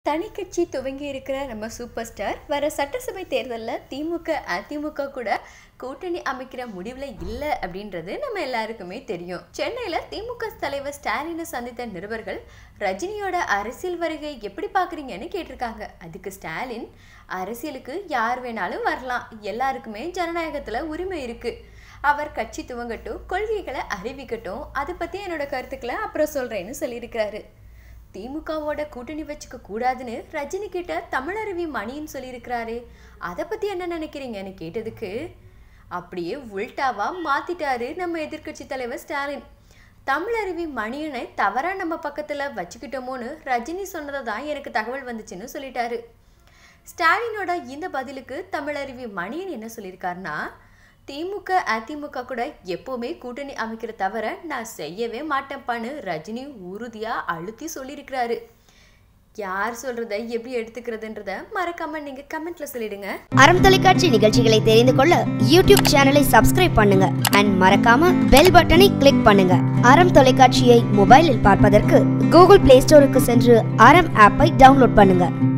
தனிக்கட்சி துவங்கி இருக்கிற நம்ம சூப்பர் ஸ்டார் வர சட்டசபை தேர்தலில் திமுக அதிமுக கூட கூட்டணி அமைக்கிற முடிவில் இல்லை அப்படின்றது நம்ம எல்லாருக்குமே தெரியும் சென்னையில் திமுக தலைவர் ஸ்டாலினை சந்தித்த நிருபர்கள் ரஜினியோட அரசியல் வருகை எப்படி பார்க்குறீங்கன்னு கேட்டிருக்காங்க அதுக்கு ஸ்டாலின் அரசியலுக்கு யார் வேணாலும் வரலாம் எல்லாருக்குமே ஜனநாயகத்தில் உரிமை இருக்குது அவர் கட்சி துவங்கட்டும் கொள்கைகளை அறிவிக்கட்டும் அதை பற்றி என்னோட கருத்துக்களை அப்புறம் சொல்கிறேன்னு சொல்லியிருக்கிறாரு திமுகவோட கூட்டணி வச்சுக்க கூடாதுன்னு ரஜினி கிட்ட தமிழருவி மணின்னு சொல்லியிருக்கிறாரு அதை பற்றி என்ன நினைக்கிறீங்கன்னு கேட்டதுக்கு அப்படியே உல்டாவா மாத்திட்டாரு நம்ம எதிர்க்கட்சி தலைவர் ஸ்டாலின் தமிழருவி மணியனை தவறா நம்ம பக்கத்தில் வச்சுக்கிட்டோமோன்னு ரஜினி சொன்னதை தான் எனக்கு தகவல் வந்துச்சுன்னு சொல்லிட்டாரு ஸ்டாலினோட இந்த பதிலுக்கு தமிழருவி மணியன் என்ன சொல்லியிருக்காருன்னா திமுக அதிமுக கூட எப்போவுமே கூட்டணி அமைக்கிற தவிர நான் செய்யவே மாட்டேன்ப்பான்னு ரஜினி உறுதியாக அழுத்தி சொல்லியிருக்கிறாரு யார் சொல்கிறத எப்படி எடுத்துக்கிறதுன்றத மறக்காம நீங்கள் கமெண்ட்ல சொல்லிடுங்க அறம் தொலைக்காட்சி நிகழ்ச்சிகளை தெரிந்து கொள்ள யூடியூப் சேனலை சப்ஸ்கிரைப் பண்ணுங்க அண்ட் மறக்காம பெல் பட்டனை கிளிக் பண்ணுங்க அறம் தொலைக்காட்சியை மொபைலில் பார்ப்பதற்கு கூகுள் பிளே ஸ்டோருக்கு சென்று அறம் ஆப்பை டவுன்லோட் பண்ணுங்க